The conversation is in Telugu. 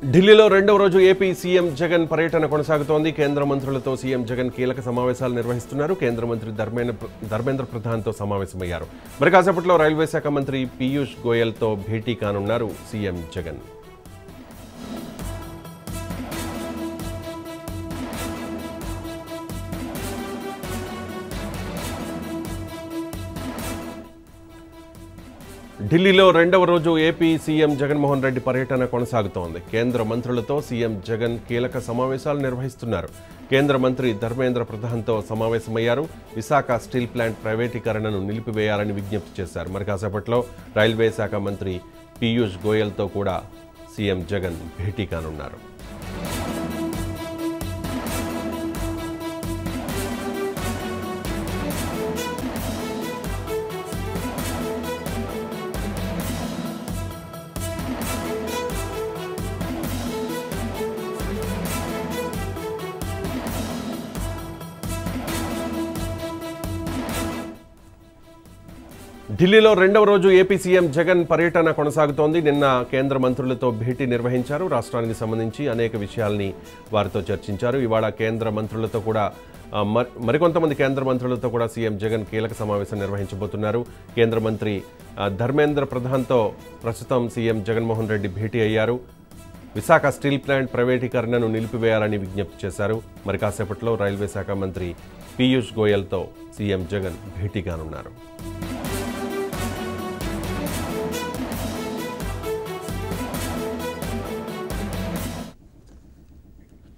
ఢిల్లీలో రెండవ రోజు ఏపీ సీఎం జగన్ పర్యటన కొనసాగుతోంది కేంద్ర మంత్రులతో సీఎం జగన్ కీలక సమావేశాలు నిర్వహిస్తున్నారు కేంద్ర మంత్రి ధర్మేంద్ర ధర్మేంద్ర ప్రధాన్తో సమావేశమయ్యారు మరి కాసేపట్లో రైల్వే శాఖ మంత్రి పీయూష్ గోయల్తో భేటీ కానున్నారు సీఎం జగన్ ఢిల్లీలో రెండవ రోజు ఏపీ సీఎం జగన్మోహన్ రెడ్డి పర్యటన కొనసాగుతోంది కేంద్ర మంత్రులతో సీఎం జగన్ కీలక సమావేశాలు నిర్వహిస్తున్నారు కేంద్ర మంత్రి ధర్మేంద్ర ప్రధాన్తో సమావేశమయ్యారు విశాఖ స్టీల్ ప్లాంట్ ప్రైవేటీకరణను నిలిపివేయాలని విజ్ఞప్తి చేశారు మరి కాసేపట్లో రైల్వే శాఖ మంత్రి పీయూష్ గోయల్తో కూడా సీఎం జగన్ భేటీ కానున్నారు ఢిల్లీలో రెండవ రోజు ఏపీ సీఎం జగన్ పర్యటన కొనసాగుతోంది నిన్న కేంద్ర మంత్రులతో భేటీ నిర్వహించారు రాష్ట్రానికి సంబంధించి అనేక విషయాల్ని వారితో చర్చించారు ఇవాళ కేంద్ర మంత్రులతో కూడా ఆ, మరి- మరికొంతమంది కేంద్ర మంత్రులతో కూడా సీఎం జగన్ కీలక సమావేశం నిర్వహించబోతున్నారు కేంద్ర మంత్రి ఆ, ధర్మేంద్ర ప్రధాన్తో ప్రస్తుతం సీఎం జగన్మోహన్ రెడ్డి భేటీ అయ్యారు విశాఖ స్టీల్ ప్లాంట్ ప్రైవేటీకరణను నిలిపివేయాలని విజ్ఞప్తి చేశారు మరి కాసేపట్లో రైల్వే శాఖ మంత్రి పీయూష్ గోయల్తో సీఎం జగన్ భేటీ కానున్నారు